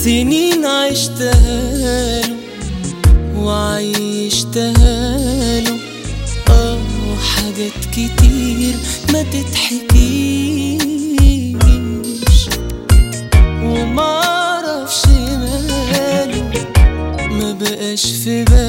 سنين عشتها له وعيشتها له اه حاجات كتير ما تتحكيش ومعرفش ماله ما بقاش في بالي